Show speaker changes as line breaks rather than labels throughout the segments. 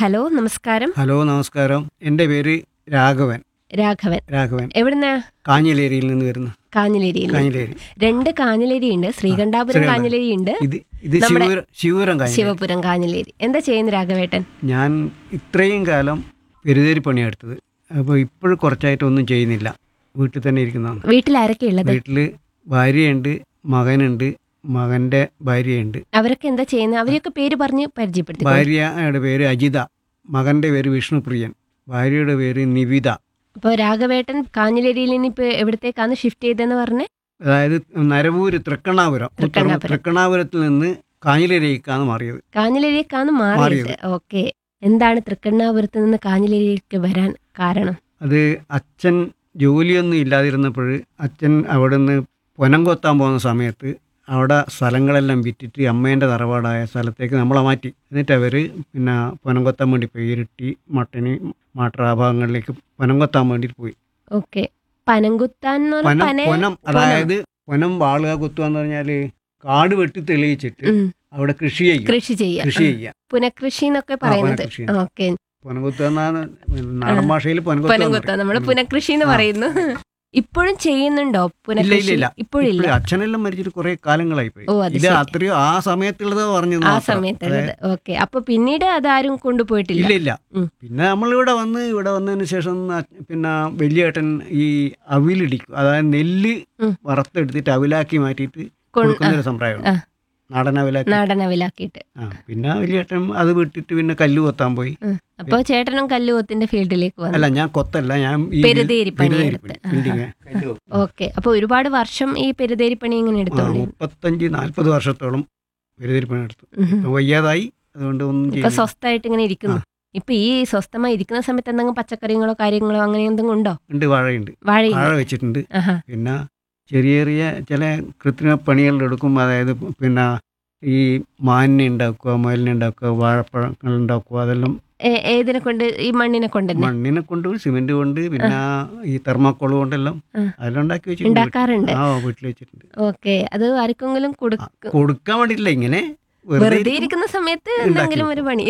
Hello നമസ്കാരം
hello നമസ്കാരം എൻ്റെ പേര് രാഘവൻ
രാഘവൻ
രാഘവൻ
എവിടുന്ന
കാഞ്ഞിലേരിയിൽ നിന്ന് വരുന്നു
കാഞ്ഞിലേരിയിൽ
കാഞ്ഞിലേരി
രണ്ട് കാഞ്ഞിലേരി ഉണ്ട് ശ്രീകണ്ഠാപുരം
ശ്രീകണ്ഠാപുരം.
കാഞ്ഞിലേരി ഉണ്ട്
ഇത് ഇത്
നമ്മുടെ-
ശിവപുരം ശിവപുരം കാഞ്ഞിലേരി
ശിവപുരം കാഞ്ഞിലേരി എന്താ ചെയ്യുന്നു രാഘവേട്ടൻ
ഞാൻ ഇത്രയും കാലം പെരുതേരി പണിയെടുത്തത് അപ്പോൾ ഇപ്പോഴും കുറച്ചായിട്ട് ഒന്നും ചെയ്യുന്നില്ല വീട്ടിൽ തന്നെ ഇരിക്കുന്നതാണ്
വീട്ടിൽ ആരൊക്കെ ഉള്ളത്
വീട്ടിൽ ഭാര്യയുണ്ട് മകനുണ്ട് മകൻ്റെ ഭാര്യയുണ്ട്
അവരൊക്കെ എന്താ ചെയ്യുന്നത് അവരെയൊക്കെ പേര് പറഞ്ഞ് പരിചയപ്പെടുത്തി
ഭാര്യയുടെ പേര് അജിത മകൻ്റെ പേര് വിഷ്ണുപ്രിയൻ ഭാര്യയുടെ പേര് നിവിത
അപ്പോൾ രാഘവേട്ടൻ കാഞ്ഞിലേരിയിൽ നിന്ന് ഇപ്പൊ എവിടത്തേക്കാണ് ഷിഫ്റ്റ് ചെയ്തെന്ന് പറഞ്ഞ്
അതായത് നരവൂര് തൃക്കണ്ണാപുരം ഉത്തര-
തൃക്കണ്ണാപുരം.
തൃക്കണ്ണാപുരത്തിൽ നിന്ന് കാഞ്ഞിലേരിക്കാണ് മാറിയത്
കാഞ്ഞിലേരിക്കാണ് മാറിയത് ഓക്കെ എന്താണ് തൃക്കണ്ണാപുരത്ത് നിന്ന് കാഞ്ഞിലേരിക്ക് വരാൻ കാരണം
അത് അച്ഛൻ ജോലിയൊന്നും ഇല്ലാതിരുന്നപ്പോൾ അച്ഛൻ അവിടെ നിന്ന് പൊനം കൊത്താൻ പോകുന്ന സമയത്ത് അവിടെ സ്ഥലങ്ങളെല്ലാം വിറ്റിട്ട് അമ്മേൻ്റെ തറവാടായ സ്ഥലത്തേക്ക് നമ്മളെ മാറ്റി എന്നിട്ട് അവർ പിന്നെ പൊനം കൊത്താൻ വേണ്ടി പോയി ഇരിട്ടി മട്ടന് മാട്ര ആ ഭാഗങ്ങളിലേക്ക് പൊനം കൊത്താൻ വേണ്ടിയിട്ട് പോയി
ഓക്കെ പനംകുത്താൻ എന്ന് പറഞ്ഞാൽ
പൊനം
പന
പൊനം അതായത് പൊനം വാളുക കുത്തുക എന്ന് പറഞ്ഞാൽ കാട് വെട്ടി തെളിയിച്ചിട്ട്
ഉം,
അവിടെ കൃഷി ചെയ്യും
കൃഷി ചെയ്യാം
കൃഷി ചെയ്യുക
പുനഃകൃഷി എന്നൊക്കെ പറയുന്നത്
പുനഃകൃഷി.
ഓക്കെ
പൊനം കുത്തുക എന്നാണ് നാടൻ ഭാഷയിൽ പൊനം കൊത്തുക എന്ന്
പുനംകുത്ത
പറയും.
നമ്മള്
ഉം.
പുനഃകൃഷി എന്ന്
ആ.
പറയുന്നു ഇപ്പോഴും ചെയ്യുന്നുണ്ടോ
ഇല്ല
പുനഃകൃഷി
ഇല്ല ഇല്ല
ഇപ്പോഴില്ല
ഇപ്പോഴും അച്ഛനെല്ലാം മരിച്ചിട്ട് കുറെ കാലങ്ങളായി പോയി
ഓ, അത്
ഇത്
ശരി.
അത്രയോ ആ സമയത്തുള്ളത് പറഞ്ഞത്
ആ
മാത്രം.
സമയത്തുള്ളത് ഓക്കെ അപ്പൊ പിന്നീട് അതാരും കൊണ്ടുപോയിട്ടില്ല
ഇല്ല ഇല്ല
ഉം.
പിന്നെ നമ്മളിവിടെ വന്ന് ഇവിടെ വന്നതിന് ശേഷം അച്ഛ- പിന്നെ വലിയേട്ടൻ ഈ അവിലിടിക്കും അതായത് നെല്ല്
ഉം.
വറുത്തെടുത്തിട്ട് അവിലാക്കി മാറ്റിയിട്ട്
കൊ-
കൊടുക്കുന്ന
ആ,
ഒരു സമ്പ്രദായമാണ്
ആ.
നാടൻ അവിലാക്കി
നാടനവിലാക്കിയിട്ട്
ആ പിന്നെ വലിയേട്ടൻ അത് വിട്ടിട്ട് പിന്നെ കല്ല് കൊത്താൻ പോയി
ഉം. അപ്പൊ ചേട്ടനും കല്ലുകൊത്തിന്റെ ഫീൽഡിലേക്ക് വന്നു
അല്ല ഞാൻ കൊത്തല്ല ഞാൻ ഈ
പെരുതേരി പണി
പെരുതേരി
എടുത്ത്.
പണി, building. കല്ല് കൊത്തും.
ഓക്കെ അപ്പൊ ഒരുപാട് വർഷം ഈ പെരുതേരി പണി ഇങ്ങനെ
ആ,
എടുത്തോണ്ട്
മുപ്പത്തഞ്ച് നാല്പത് വർഷത്തോളം പെരുതേരി പണി എടുത്തു ഇപ്പൊ വയ്യാതായി അതുകൊണ്ട് ഒന്നും
ഇപ്പൊ
ചെയ്യുന്നില്ല.
സ്വസ്ഥമായിട്ട് ഇങ്ങനെ ഇരിക്കുന്നു ഇപ്പൊ ഈ സ്വസ്ഥമായി ഇരിക്കുന്ന സമയത്ത് എന്തെങ്കിലും പച്ചക്കറികളോ കാര്യങ്ങളോ അങ്ങനെ എന്തെങ്കിലും ഉണ്ടോ
ഉണ്ട് വാഴയുണ്ട്
വാഴയില്ല
വാഴ വെച്ചിട്ടുണ്ട്
ആഹാ
പിന്നെ ചെറിയ ചെറിയ ചില കൃത്രിമ പണികളിലെടുക്കും അതായത് പിന്നെ ഈ മാനിനെ ഉണ്ടാക്കുക മുയലിനെ ഉണ്ടാക്കുക വാഴപ്പഴങ്ങൾ ഉണ്ടാക്കുക അതെല്ലാം
ഏ- ഏതിനെ കൊണ്ട് ഈ മണ്ണിനെ കൊണ്ട് തന്നെ
മണ്ണിനെ കൊണ്ട് സിമെന്റ് കൊണ്ട് പിന്നെ ഈ തെർമാക്കോൾ കൊണ്ടെല്ലാം
ആ.
അതെല്ലാം ഉണ്ടാക്കി വെച്ചിട്ടുണ്ട്
ഉണ്ടാക്കാറുണ്ട്
ആ വീട്ടിൽ വെച്ചിട്ടുണ്ട്
ഓക്കെ അത് ആർക്കെങ്കിലും കൊടുക്കും
കൊടുക്കാൻ വേണ്ടിയിട്ടില്ല ഇങ്ങനെ
വെറുതെ
ഇരിക്കും.
ഇരിക്കുന്ന സമയത്ത്
ഉണ്ടാക്കി
എന്തെങ്കിലും ഒരു പണി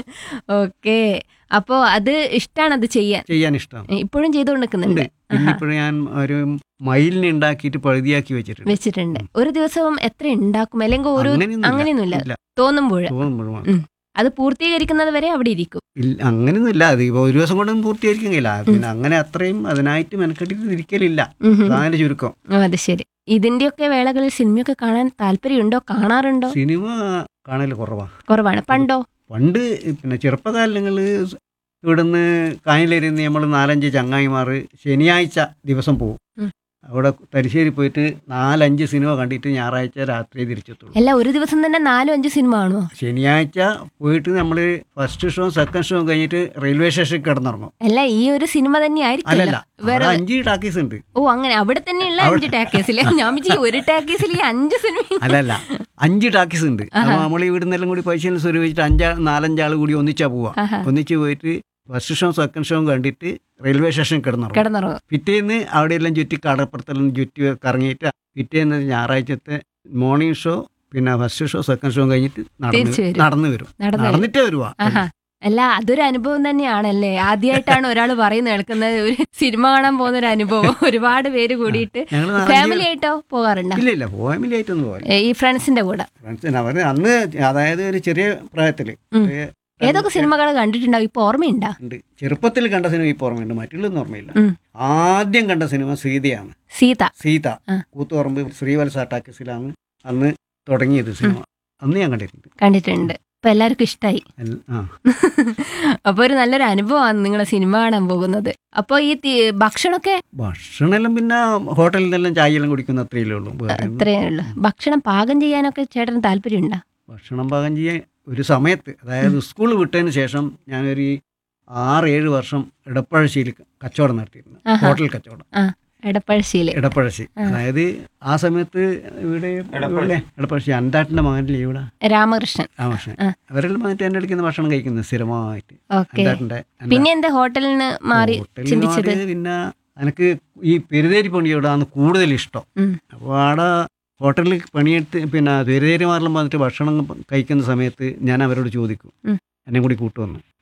ഓക്കെ അപ്പോ അത് ഇഷ്ടാണ് അത് ചെയ്യാൻ
ചെയ്യാൻ ഇഷ്ടമാണ്
ഇപ്പോഴും ചെയ്തുകൊണ്ടിരിക്കുന്നുണ്ട്
ഉണ്ട് പിന്നെ ഇപ്പോഴും ഞാൻ ഒരു മയിലിനെ ഉണ്ടാക്കിയിട്ട് പഴുതിയാക്കി വെച്ചിട്ടുണ്ട്
വെച്ചിട്ടുണ്ട് ഒരു ദിവസം എത്ര ഉണ്ടാക്കും അല്ലെങ്കിൽ ഒരു
അങ്ങനെയൊന്നുമില്ല.
അങ്ങനെയൊന്നുമില്ല
ഇല്ല
തോന്നുമ്പോൾ
തോന്നുമ്പോഴും
ഉം. അത് പൂർത്തീകരിക്കുന്നത് വരെ അവിടെ ഇരിക്കും
ഇല്ല അങ്ങനെയൊന്നുമില്ല അത് ഇപ്പോൾ ഒരു ദിവസം കൊണ്ടൊന്നും പൂർത്തീകരിക്കാൻ കഴിയില്ല പിന്നെ അങ്ങനെ അത്രയും അതിനായിട്ട് മെനക്കെട്ടിട്ട് ഇരിക്കലില്ല
ഉം ഉം.
അതാണ് ചുരുക്കം
ആ, അത് ശരി ഇതിന്റെയൊക്കെ വേളകളിൽ സിനിമയൊക്കെ കാണാൻ താല്പര്യമുണ്ടോ കാണാറുണ്ടോ
സിനിമ കാണൽ കുറവാ
കുറവാണ് പണ്ടോ
പണ്ട് പിന്നെ ചെറുപ്പകാലങ്ങളിൽ ഇവിടുന്ന് കായലിരുന്ന് നമ്മൾ നാലഞ്ച് ചങ്ങായിമാർ ശനിയാഴ്ച ദിവസം പോകും
ഉം.
അവിടെ തലശ്ശേരി പോയിട്ട് നാലഞ്ച് സിനിമ കണ്ടിട്ട് ഞായറാഴ്ച രാത്രി തിരിച്ചെത്തുള്ളൂ
അല്ല ഒരു ദിവസം തന്നെ നാലോ അഞ്ചോ സിനിമ കാണുമോ
ശനിയാഴ്ച പോയിട്ട് നമ്മൾ ഫസ്റ്റ് ഷോ സെക്കൻഡ് ഷോ കഴിഞ്ഞിട്ട് റെയിൽവേ സ്റ്റേഷനിൽ കിടന്നിറങ്ങും
അല്ല ഈ ഒരു സിനിമ തന്നെ
അല്ലല്ല
ആയിരിക്കില്ല വേറെ
അവിടെ അഞ്ച് ടാക്കീസ് ഉണ്ട്
ഓ അങ്ങനെ അവിടെ തന്നെയുള്ള അഞ്ച് ടാക്കേസിൽ ഞാൻ വിചാരിച്ചു ഒരു ടാക്കേസിൽ ഈ അഞ്ച് സിനിമ
അല്ലല്ല അഞ്ച് ടാക്കീസ് ഉണ്ട് അപ്പോൾ നമ്മൾ ഇവിടുന്നെല്ലാം കൂടി പൈസ എല്ലാം സ്വരൂപിച്ചിട്ട് അഞ്ചാ നാലഞ്ചാൾ കൂടി ഒന്നിച്ചാ പോവാ
ആഹാ.
ഒന്നിച്ച് പോയിട്ട് ഫസ്റ്റ് ഷോ സെക്കൻഡ് ഷോ കണ്ടിട്ട് റെയിൽവേ സ്റ്റേഷനിൽ കിടന്നിറങ്ങും
കിടന്നുറങ്ങും
പിറ്റേന്ന് അവിടെയെല്ലാം ചുറ്റി കടപ്പുറത്തെല്ലാം ചുറ്റി കറങ്ങിയിട്ട് പിറ്റേന്ന് ഞായറാഴ്ചത്തെ മോർണിംഗ് ഷോ പിന്നെ ഫസ്റ്റ് ഷോ സെക്കൻഡ് ഷോ കഴിഞ്ഞിട്ട്
തിരിച്ച്
നടന്ന്
വരും.
നടന്നു വരും
നടന്നു
നടന്നിട്ടേ വരുവാ
ആഹാ അല്ല അതൊരു അനുഭവം തന്നെയാണല്ലേ ആദ്യമായിട്ടാണ് ഒരാൾ പറയുന്നത് കേൾക്കുന്നത് ഒരു സിനിമ കാണാൻ പോകുന്ന ഒരു അനുഭവം ഒരുപാട് പേര് കൂടിയിട്ട്
ഞങ്ങൾ
ഫാമിലി ആയിട്ടോ പോകാറുണ്ടോ
ഇല്ല ഇല്ല ഫാമിലി ആയിട്ടൊന്നും പോകില്ല
ഏ, ഈ ഫ്രണ്ട്സിന്റെ കൂടെ
ഫ്രണ്ട്സിന് അവർ അന്ന് അതായത് ഒരു ചെറിയ പ്രായത്തില്
ഉം.
ഒരു
ഏതൊക്കെ സിനിമകൾ കണ്ടിട്ടുണ്ടാവും ഇപ്പൊ ഓർമ്മയുണ്ടാ
ഉണ്ട് ചെറുപ്പത്തിൽ കണ്ട സിനിമ ഇപ്പോൾ ഓർമ്മയുണ്ട് മറ്റുള്ളതൊന്നും ഓർമ്മയില്ല
ഉം.
ആദ്യം കണ്ട സിനിമ സീതയാണ്
സീത
സീത
ആ.
കൂത്തുപറമ്പ് ശ്രീവത്സ ടാക്കസിലാണ് അന്ന് തുടങ്ങിയത് സിനിമ അന്ന് ഞാൻ കണ്ടിട്ടുണ്ട്
കണ്ടിട്ടുണ്ട് ഇപ്പൊ എല്ലാവർക്കും ഇഷ്ടമായി
എൽ- ആ
അപ്പൊ ഒരു നല്ലൊരു അനുഭവമാണ് നിങ്ങളെ സിനിമ കാണാൻ പോകുന്നത് അപ്പൊ ഈ തി- ഭക്ഷണമൊക്കെ
ഭക്ഷണമെല്ലാം പിന്നെ ഹോട്ടലിൽ നിന്നെല്ലാം ചായയെല്ലാം കുടിക്കുന്ന അത്രയല്ലേ ഉള്ളൂ വേറെ ഒന്നും.
അത്രയേ ഉള്ളൂ ഭക്ഷണം പാകം ചെയ്യാനൊക്കെ ചേട്ടന് താല്പര്യമുണ്ടോ
ഭക്ഷണം പാകം ചെയ്യാൻ ഒരു സമയത്ത് അതായത് സ്കൂൾ വിട്ടതിന് ശേഷം ഞാനൊരു ആറ് ഏഴ് വർഷം ഇടപ്പഴശ്ശിയിൽ കച്ചവടം നടത്തിയിരുന്നു
ആഹാ.
ഹോട്ടൽ കച്ചവടം
എടപ്പഴശ്ശിയില്
ഇടപ്പഴശ്ശി അതായത് ആ സമയത്ത് ഇവിടെ ഇവിടെ ഇടപ്പഴശ്ശി അന്താട്ടിന്റെ മകനില്ലേ ഇവിടെ
രാമകൃഷ്ണൻ
രാമകൃഷ്ണൻ
ആ.
അവരെല്ലാം വന്നിട്ട് എൻ്റെ അടുക്കുന്ന ഭക്ഷണം കഴിക്കുന്നത് സ്ഥിരമായിട്ട്
ഓക്കെ
അന്താട്ടിന്റെ
പിന്നെ എന്താ ഹോട്ടലിന് മാറി
ഹോട്ടലിൽ
ചിന്തിച്ചത്
മാറി പിന്നെ എനിക്ക് ഈ പെരുതേരി പണിയോടാണ് കൂടുതൽ ഇഷ്ടം
ഉം.
അപ്പോൾ അവിടെ ഹോട്ടലിൽ പണിയെടുത്ത് പിന്നെ പെരുതേരി മാറിലും വന്നിട്ട് ഭക്ഷണം കഴിക്കുന്ന സമയത്ത് ഞാൻ അവരോട് ചോദിക്കും
ഉം.
എന്നെ കൂടി കൂട്ടുവന്നു